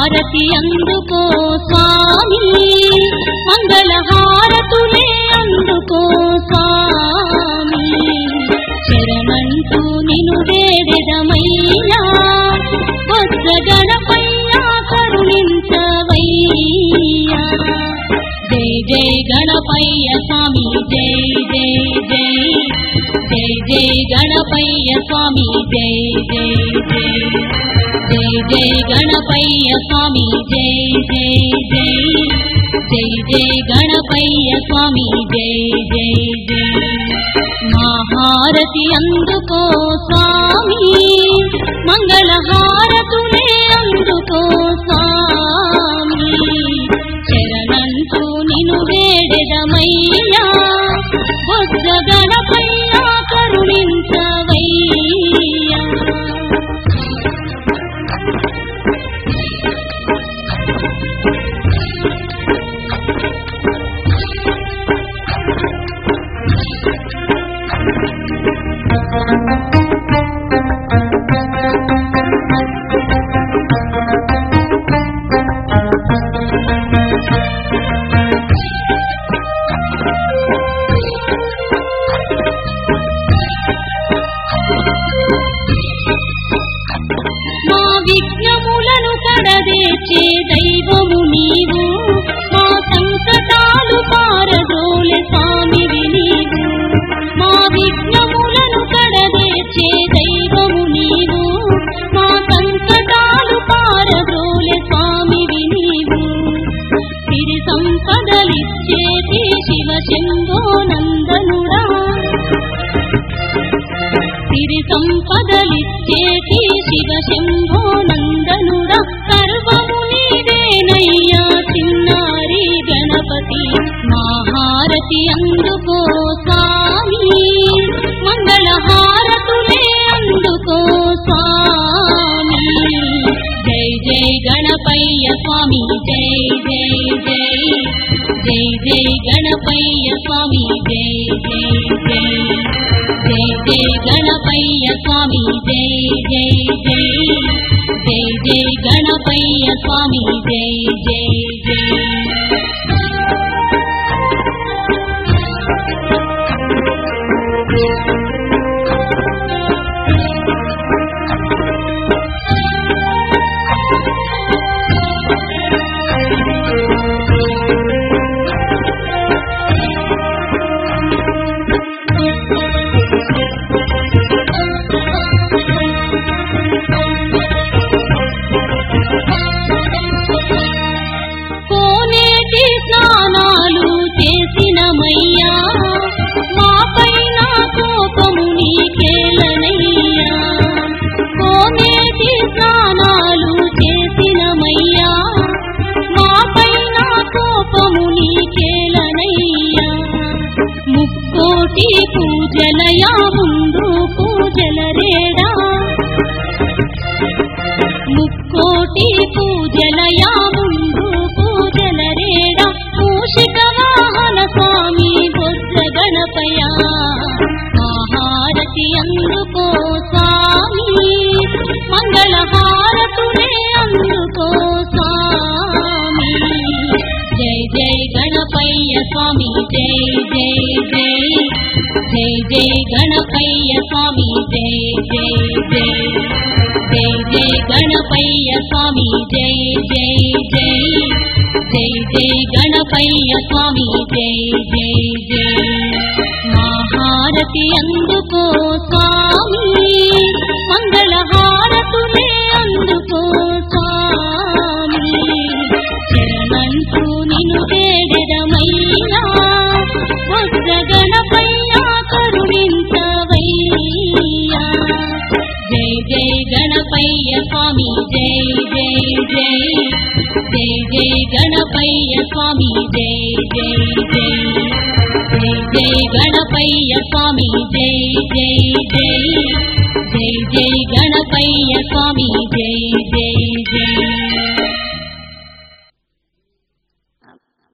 హారతి అందుకో స్వామి మంగళ హారతులే అందుకో స్వామి శరణంటూ నిను వేడెదమయ్యా వద్ద గణపయ్యా కరుణించవయ్యా జై జై గణపయ్య స్వామి జై జై జై జై జై గణపయ్య స్వామి జై జై జై జై జై గణపయ్య స్వామి జై జై జై జై జై గణపయ్య స్వామి జై జై జై మహారతి అందుకో స్వామి మంగళ హారతులే అందుకో స్వామి శరణంటూ నిను వేడెదమయ్యా బొజ్జ గణపయ్యా కరుణించవయ్యా మా విఘ్నములను కడదేర్చే దైవము నీవు మా సంకటాలు పారదోలె స్వామివి నీవు మా విఘ్నములను కడదేర్చే దైవము నీవు మా సంకటాలు పారదోలె స్వామివి నీవు సిరి సంపదలిచ్చేటి శివ శంభో నందనుడా సిరి సంపదలిచ్చేటి శివ శంభో నందనుడా సర్వము నీవేనయ్యా చిన్నారి గణపతి మహారతి అందుకో స్వామి మంగళ హారతులే అందుకో స్వామి జై జై గణపయ్య స్వామి జై జై జై జై జై గణపయ్య స్వామి జై జై జై జై జై గణపయ్య స్వామి జై జై జై జై జై గణపయ్య స్వామి జై జై జై కోనేటి స్నానాలు చేసినమయ్యా మా పైన కోపము నీకేలనయ్యా కోనేటి స్నానాలు చేసినమయ్యా మా పైన కోపము నీకేలనయ్యా ముక్కోటి పూజలయా ముందు పూజల రేడా ముక్కోటి పూజలయా ముందు పూజల రేడ మూషిక వాహన స్వామి బొజ్జ గణపయ మహారతి అందుకో స్వామి మంగళ హారతులే అందుకో స్వామి జై జై గణపయ్య స్వామి జై జై జై జై జై గణపయ్య స్వామి జై జై జై జై జై గణపయ్య స్వామి జై జై జై జై జై గణపయ్య స్వామి జై జై జై మహారతి అందుకో స్వామి మంగళ హారతులే అందుకో స్వామి శరణంటూ నిను వేడెదమయ్యా వజ్ర గణపయ్యా కరుణించవయ్యా జై జై గణపయ్య స్వామి జై జై జై జై జై గణపయ్య స్వామి జై జై జై జై జై గణపయ్య స్వామి జై జై జై జై జై గణపయ్య స్వామి జై జై